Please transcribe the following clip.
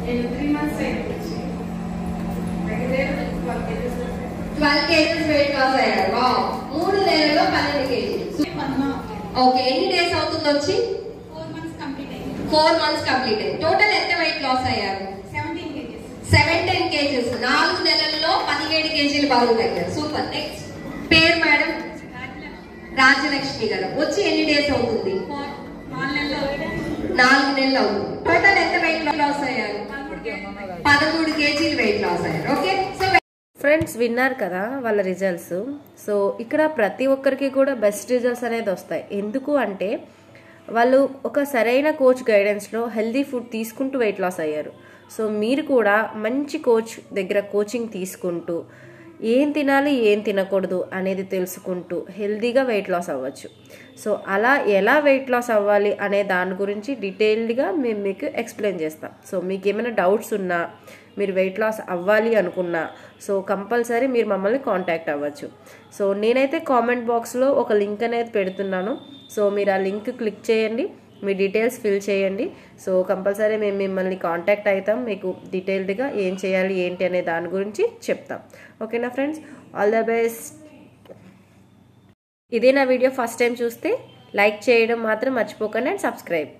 నేను three months అయింది దగ్గర twelve kgs twelve kgs weight loss అయ్యారు వావ్ మూడు నెలల్లో పన్నెండు కేజీలు ఓకే ఎన్ని డేస్ అవుతుంది వచ్చి ఫోర్ మంత్స్ కంప్లీట్ అయింది ఫోర్ మంత్స్ కంప్లీట్ అయింది టోటల్ ఎంత వెయిట్ లాస్ అయ్యారు సెవెంటీన్ కేజెస్ సెవెంటీన్ కేజెస్ నాలుగు నెలల్లో పదిహేడు కేజీలు బరువు తగ్గారు సూపర్ నెక్స్ట్ పేరు మేడం రాజలక్ష్మి గారు వచ్చి ఎన్ని డేస్ అవుతుంది ఫోర్ నాలుగు నెలలు నాలుగు నెలలు అవుతుంది టోటల్ ఎంత వెయిట్ లాస్ అయ్యారు పదమూడు కేజీలు పదమూడు కేజీలు వెయిట్ లాస్ అయ్యారు ఓకే సో ఫ్రెండ్స్ విన్నారు కదా వాళ్ళ రిజల్ట్స్ సో ఇక్కడ ప్రతి ఒక్కరికి కూడా బెస్ట్ రిజల్ట్స్ అనేది వస్తాయి ఎందుకు అంటే వాళ్ళు ఒక సరైన కోచ్ గైడెన్స్లో హెల్దీ ఫుడ్ తీసుకుంటూ వెయిట్ లాస్ అయ్యారు సో మీరు కూడా మంచి కోచ్ దగ్గర కోచింగ్ తీసుకుంటూ ఏం తినాలి ఏం తినకూడదు అనేది తెలుసుకుంటూ హెల్దీగా వెయిట్ లాస్ అవ్వచ్చు సో అలా ఎలా వెయిట్ లాస్ అవ్వాలి అనే దాని గురించి డీటెయిల్డ్గా మేము మీకు ఎక్స్ప్లెయిన్ చేస్తాం సో మీకు ఏమైనా డౌట్స్ ఉన్నా మీరు వెయిట్ లాస్ అవ్వాలి అనుకున్నా సో కంపల్సరీ మీరు మమ్మల్ని కాంటాక్ట్ అవ్వచ్చు సో నేనైతే కామెంట్ బాక్స్లో ఒక లింక్ అనేది పెడుతున్నాను సో మీరు ఆ లింక్ క్లిక్ చేయండి మీ డీటెయిల్స్ ఫిల్ చేయండి సో కంపల్సరీ మేము మిమ్మల్ని కాంటాక్ట్ అవుతాం మీకు డీటెయిల్డ్గా ఏం చేయాలి ఏంటి అనే దాని గురించి చెప్తాం ఓకేనా ఫ్రెండ్స్ ఆల్ ద బెస్ట్ ఇదే నా వీడియో ఫస్ట్ టైం చూస్తే లైక్ చేయడం మాత్రం మర్చిపోకండి అండ్ సబ్స్క్రైబ్